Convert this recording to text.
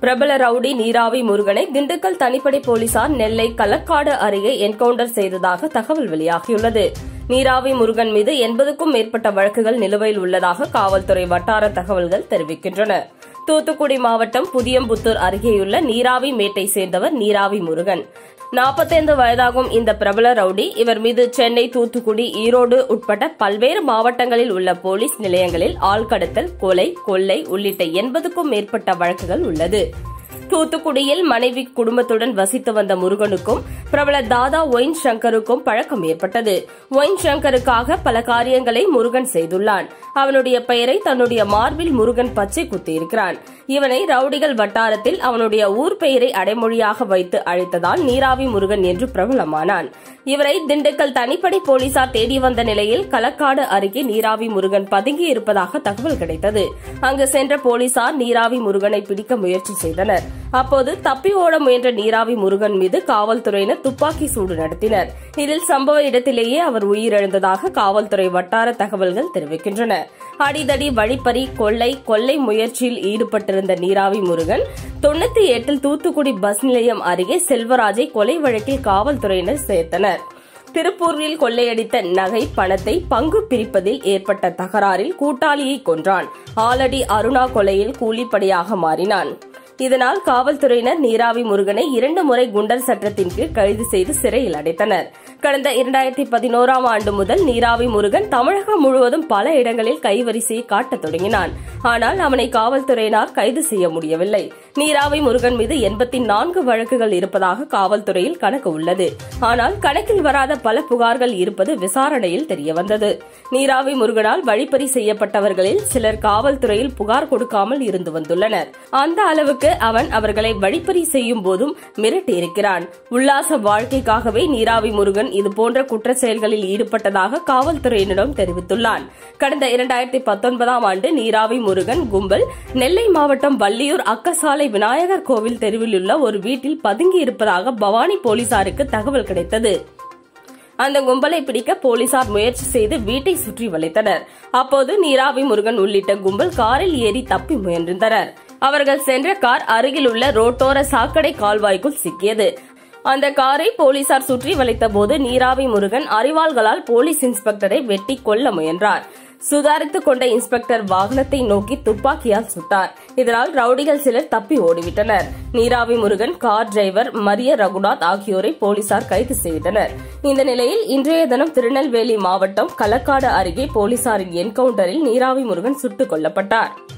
பிரபல ரவுடி நீராவி முருகனை திண்டுக்கல் தனிப்படை போலீசார் நெல்லை களக்காடு அருகே என்கவுண்டர் செய்ததாக தகவல் வெளியாகியுள்ளது நீராவி முருகன் மீது எண்பதுக்கும் மேற்பட்ட வழக்குகள் நிலுவையில் உள்ளதாக காவல்துறை வட்டார தகவல்கள் தெரிவிக்கின்றன தூத்துக்குடி மாவட்டம் புதியம்புத்தூர் அருகேயுள்ள நீராவி மேட்டை சேர்ந்தவர் நீராவி முருகன் நாற்பத்தைந்து வயதாகும் இந்த பிரபல ரவுடி இவர் மீது சென்னை தூத்துக்குடி ஈரோடு உட்பட்ட பல்வேறு மாவட்டங்களில் உள்ள போலீஸ் நிலையங்களில் ஆள்கடத்தல் கொலை கொள்ளை உள்ளிட்ட எண்பதுக்கும் மேற்பட்ட வழக்குகள் உள்ளது தூத்துக்குடியில் மனைவி குடும்பத்துடன் வசித்து வந்த முருகனுக்கும் பிரபல தாதா ஒயின் சங்கருக்கும் பழக்கம் ஏற்பட்டது ஒயின் சங்கருக்காக பல காரியங்களை முருகன் செய்துள்ளான் அவனுடைய பெயரை தன்னுடைய மார்பில் முருகன் பச்சை குத்தியிருக்கிறான் இவனை ரவுடிகள் வட்டாரத்தில் அவனுடைய ஊர் பெயரை அடைமொழியாக வைத்து அழைத்ததால் நீராவி முருகன் என்று பிரபலமானான் இவரை திண்டுக்கல் தனிப்படை போலீசார் தேடி வந்த நிலையில் களக்காடு அருகே நீராவி முருகன் பதுங்கி இருப்பதாக தகவல் கிடைத்தது அங்கு சென்ற போலீசார் நீராவி முருகனை பிடிக்க முயற்சி செய்தனர் அப்போது தப்பி ஓட முயன்ற நீராவி முருகன் மீது காவல்துறையினர் துப்பாக்கி சூடு நடத்தினர் இதில் சம்பவ இடத்திலேயே அவர் உயிரிழந்ததாக காவல்துறை வட்டார தகவல்கள் தெரிவிக்கின்றன அடிதடி வழிப்பறி கொள்ளை கொள்ளை முயற்சியில் ஈடுபட்டிருந்த நீராவி முருகன் தொண்ணூத்தி எட்டில் தூத்துக்குடி பஸ் நிலையம் அருகே செல்வராஜை கொலை வழக்கில் காவல்துறையினர் சேர்த்தனர் திருப்பூரில் கொள்ளையடித்த நகை பணத்தை பங்கு பிரிப்பதில் ஏற்பட்ட தகராறில் கூட்டாளியை கொன்றான் ஆலடி அருணா கொலையில் கூலிப்படையாக மாறினான் இதனால் காவல்துறையினர் நீராவி முருகனை இரண்டு முறை குண்டர் சட்டத்தின் கீழ் கைது செய்து சிறையில் அடைத்தனர் கடந்த இரண்டாயிரத்தி பதினோராம் ஆண்டு முதல் நீராவி முருகன் தமிழகம் முழுவதும் பல இடங்களில் கைவரிசையை காட்டத் தொடங்கினான் ஆனால் அவனை காவல்துறையினர் கைது செய்ய முடியவில்லை நீராவி முருகன் மீது எண்பத்தி நான்கு வழக்குகள் இருப்பதாக காவல்துறையில் கணக்கு உள்ளது ஆனால் கணக்கில் வராத பல புகார்கள் இருப்பது விசாரணையில் தெரியவந்தது நீராவி முருகனால் வழிப்பறி செய்யப்பட்டவர்களில் சிலர் காவல்துறையில் புகார் கொடுக்காமல் இருந்து வந்துள்ளனர் அந்த அளவுக்கு அவன் அவர்களை வழிப்பறி செய்யும் போதும் மிரட்டியிருக்கிறான் உல்லாச வாழ்க்கைக்காகவே நீராவி முருகன் இதுபோன்ற குற்ற செயல்களில் ஈடுபட்டதாக காவல்துறையினரிடம் தெரிவித்துள்ளான் கடந்த இரண்டாயிரத்தி பத்தொன்பதாம் ஆண்டு நீராவி முருகன் கும்பல் நெல்லை மாவட்டம் வள்ளியூர் அக்கசாலை விநாயகர் கோவில் தெருவில் உள்ள ஒரு வீட்டில் பதுங்கி இருப்பதாக பவானி போலீசாருக்கு தகவல் கிடைத்தது அந்த கும்பலை பிடிக்க போலீசார் முயற்சி செய்து வீட்டை சுற்றி வளைத்தனர் அப்போது நீராவி முருகன் உள்ளிட்ட கும்பல் காரில் ஏறி தப்பி முயன்றனர் அவர்கள் சென்ற கார் அருகில் உள்ள ரோட்டோர சாக்கடை கால்வாய்க்குள் சிக்கியது அந்த காரை போலீசார் சுற்றி வளைத்த போது நீராவி முருகன் அறிவாள்களால் போலீஸ் இன்ஸ்பெக்டரை வெட்டி கொல்ல முயன்றார் சுதாரித்துக் கொண்ட இன்ஸ்பெக்டர் வாகனத்தை நோக்கி துப்பாக்கியால் சுட்டார் இதனால் ரவுடிகள் சிலர் தப்பி ஓடிவிட்டனர் நீராவி முருகன் கார் டிரைவர் மரிய ரகுநாத் ஆகியோரை போலீசார் கைது செய்தனர் இந்த நிலையில் இன்றைய தினம் திருநெல்வேலி மாவட்டம் களக்காடு அருகே போலீசாரின் என்கவுண்டரில் நீராவி முருகன் சுட்டுக் கொல்லப்பட்டார்